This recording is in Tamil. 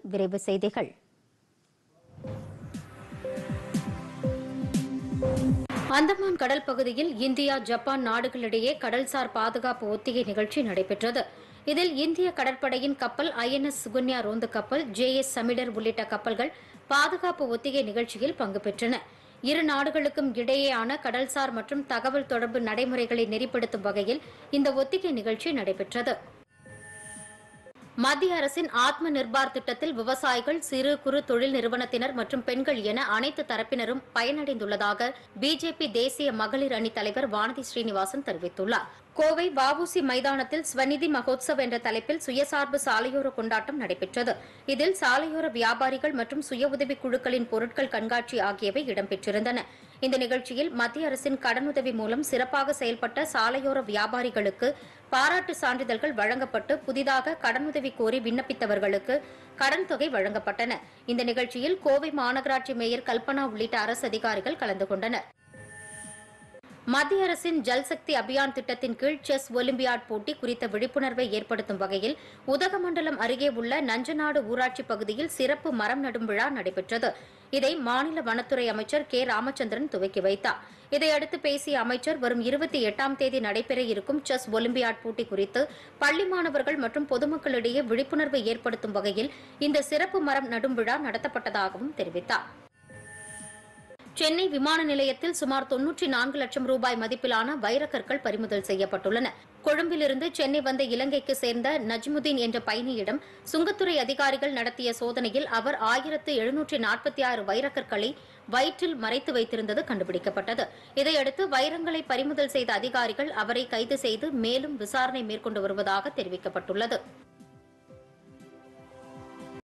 விரைவு செய்திகள் அந்தமான் கடல் பகுதியில் இந்தியா ஜப்பான் நாடுகளிடையே கடல்சார் பாதுகாப்பு ஒத்திகை நிகழ்ச்சி நடைபெற்றது இதில் இந்திய கடற்படையின் கப்பல் ஐஎன்எஸ் சுகன்யா ரோந்து கப்பல் ஜே எஸ் சமிடர் உள்ளிட்ட கப்பல்கள் பாதுகாப்பு ஒத்திகை நிகழ்ச்சியில் பங்கு பெற்றன இரு நாடுகளுக்கும் இடையேயான கடல்சார் மற்றும் தகவல் தொடர்பு நடைமுறைகளை நெறிப்படுத்தும் வகையில் இந்த ஒத்திகை நிகழ்ச்சி நடைபெற்றது மத்திய அரசின் ஆத்ம நிர்பார் திட்டத்தில் விவசாயிகள் சிறு குறு தொழில் நிறுவனத்தினர் மற்றும் பெண்கள் என அனைத்து தரப்பினரும் பயனடைந்துள்ளதாக பிஜேபி தேசிய மகளிர் அணி தலைவர் வானதி ஸ்ரீனிவாசன் தெரிவித்துள்ளார் கோவை வஉசி மைதானத்தில் ஸ்வநிதி மகோத்சவ் என்ற தலைப்பில் சுயசார்பு சாலையோர கொண்டாட்டம் நடைபெற்றது இதில் சாலையோர வியாபாரிகள் மற்றும் சுய உதவிக் குழுக்களின் பொருட்கள் கண்காட்சி ஆகியவை இடம்பெற்றிருந்தன இந்த நிகழ்ச்சியில் மத்திய அரசின் கடனுதவி மூலம் சிறப்பாக செயல்பட்ட சாலையோர வியாபாரிகளுக்கு பாராட்டு சான்றிதழ்கள் வழங்கப்பட்டு புதிதாக கடனுதவி கோரி விண்ணப்பித்தவர்களுக்கு கடன் தொகை வழங்கப்பட்டன இந்த நிகழ்ச்சியில் கோவை மாநகராட்சி மேயர் கல்பனா உள்ளிட்ட அரசு அதிகாரிகள் கலந்து கொண்டனர் மத்திய அரசின் ஜல்சக்தி அபியான் திட்டத்தின் கீழ் செஸ் ஒலிம்பியாட் போட்டி குறித்த விழிப்புணர்வை ஏற்படுத்தும் வகையில் உதகமண்டலம் அருகே உள்ள நஞ்சநாடு ஊராட்சி பகுதியில் சிறப்பு மரம் நடும் விழா நடைபெற்றது இதை மாநில வனத்துறை அமைச்சர் கே ராமச்சந்திரன் துவக்கி வைத்தார் இதையடுத்து பேசிய அமைச்சர் வரும் இருபத்தி எட்டாம் தேதி நடைபெற இருக்கும் செஸ் ஒலிம்பியாட் போட்டி குறித்து பள்ளி மாணவர்கள் மற்றும் பொதுமக்களிடையே விழிப்புணர்வை ஏற்படுத்தும் வகையில் இந்த சிறப்பு மரம் நடும் விழா நடத்தப்பட்டதாகவும் தெரிவித்தார் சென்னை விமான நிலையத்தில் சுமார் தொன்னூற்றி நான்கு லட்சம் ரூபாய் மதிப்பிலான வைரக்கற்கள் பறிமுதல் செய்யப்பட்டுள்ளன கொழும்பிலிருந்து சென்னை வந்த இலங்கைக்கு சேர்ந்த நஜ்முதீன் என்ற பயணியிடம் சுங்கத்துறை அதிகாரிகள் நடத்திய சோதனையில் அவர் ஆயிரத்து எழுநூற்றி நாற்பத்தி ஆறு வைரக்கற்களை வயிற்றில் மறைத்து வைத்திருந்தது கண்டுபிடிக்கப்பட்டது இதையடுத்து வைரங்களை பறிமுதல் செய்த அதிகாரிகள் அவரை கைது செய்து மேலும் விசாரணை மேற்கொண்டு வருவதாக தெரிவிக்கப்பட்டுள்ளது